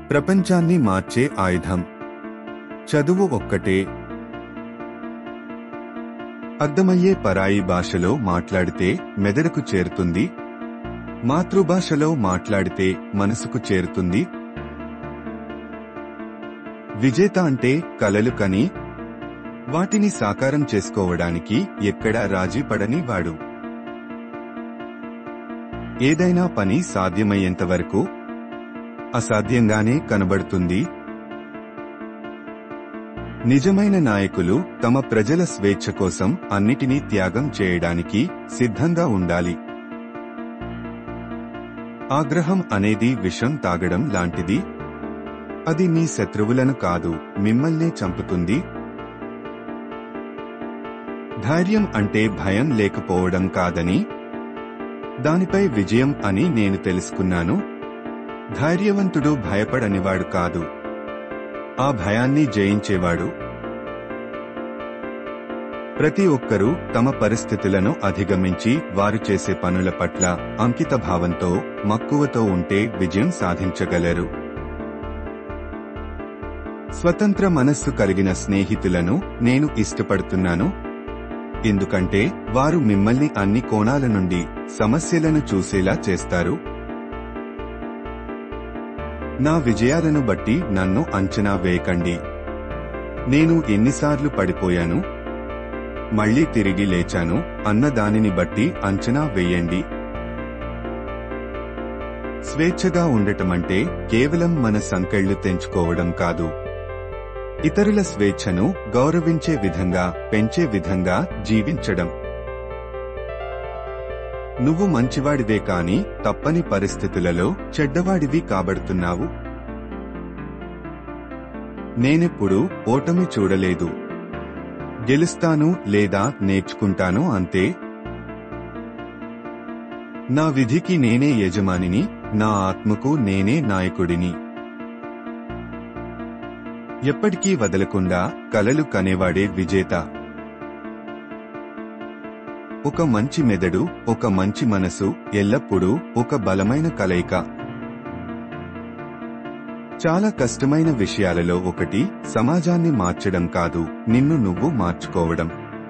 ప్రపంచాన్ని మార్చే ఆయుధం చదువు ఒక్కటే అర్థమయ్యే పరాయి భాషలో మాట్లాడితే మెదడుకు చేరుతుంది మాతృభాషలో మాట్లాడితే మనసుకు చేరుతుంది విజేత అంటే కలలు కని వాటిని సాకారం చేసుకోవడానికి ఎక్కడా రాజీ పడని వాడు ఏదైనా పని సాధ్యమయ్యేంత వరకు అసాధ్యంగానే కనబడుతుంది నిజమైన నాయకులు తమ ప్రజల స్వేచ్ఛ కోసం అన్నిటినీ త్యాగం చేయడానికి సిద్ధంగా ఉండాలి ఆగ్రహం అనేది విషం తాగడం లాంటిది అది మీ శత్రువులను కాదు మిమ్మల్నే చంపుతుంది ధైర్యం అంటే భయం లేకపోవడం కాదని దానిపై విజయం అని నేను తెలుసుకున్నాను ధైర్యవంతుడు భయపడనివాడు కాదు ఆ భయాన్ని జయించేవాడు ప్రతి ఒక్కరూ తమ పరిస్థితులను అధిగమించి వారు చేసే పనుల పట్ల అంకిత భావంతో మక్కువతో ఉంటే విజయం సాధించగలరు స్వతంత్ర మనస్సు కలిగిన స్నేహితులను నేను ఇష్టపడుతున్నాను ఎందుకంటే వారు మిమ్మల్ని అన్ని కోణాల నుండి సమస్యలను చూసేలా చేస్తారు నా విజయాలను బట్టి నన్ను అంచనా వేయకండి నేను ఎన్నిసార్లు పడిపోయాను మళ్ళీ తిరిగి లేచాను అన్న దానిని బట్టి అంచనా వేయండి స్వేచ్ఛగా ఉండటమంటే కేవలం మన సంకెళ్లు తెంచుకోవడం కాదు ఇతరుల స్వేచ్ఛను గౌరవించే విధంగా పెంచే విధంగా జీవించడం నువ్వు మంచివాడివే కాని తప్పని పరిస్థితులలో చెడ్డవాడివి కాబడుతున్నావు నేనెప్పుడు ఓటమి చూడలేదు గెలుస్తాను లేదా నేర్చుకుంటాను అంతే నా విధికి నేనే యజమానిని నా ఆత్మకు నేనే నాయకుడిని ఎప్పటికీ వదలకుండా కలలు కనేవాడే విజేత ఒక మంచి మెదడు ఒక మంచి మనసు ఎల్లప్పుడూ ఒక బలమైన కలయిక చాలా కష్టమైన విషయాలలో ఒకటి సమాజాన్ని మార్చడం కాదు నిన్ను నువ్వు మార్చుకోవడం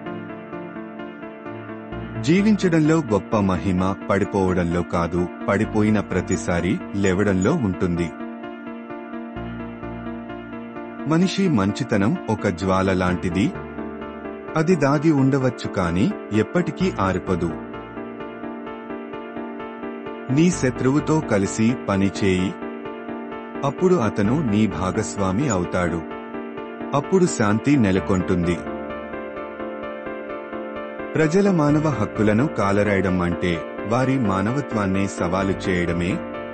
జీవించడంలో గొప్ప మహిమ పడిపోవడంలో కాదు పడిపోయిన ప్రతిసారి లేవడంలో ఉంటుంది మనిషి మంచితనం ఒక జ్వాల లాంటిది అది దాగి ఉండవచ్చు కాని ఎప్పటికీ ఆరిపదు నీ శత్రువుతో కలిసి పని చేయి అప్పుడు అతను నీ భాగస్వామి అవుతాడు అప్పుడు శాంతి నెలకొంటుంది ప్రజల మానవ హక్కులను కాలరాయడం అంటే వారి మానవత్వాన్ని సవాలు చేయడమే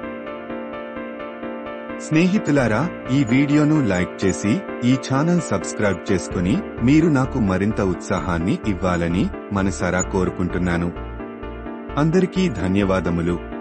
స్నేహితులారా ఈ వీడియోను లైక్ చేసి ఈ ఛానల్ సబ్స్క్రైబ్ చేసుకుని మీరు నాకు మరింత ఉత్సాహాన్ని ఇవ్వాలని మనసారా కోరుకుంటున్నాను అందరికీ ధన్యవాదములు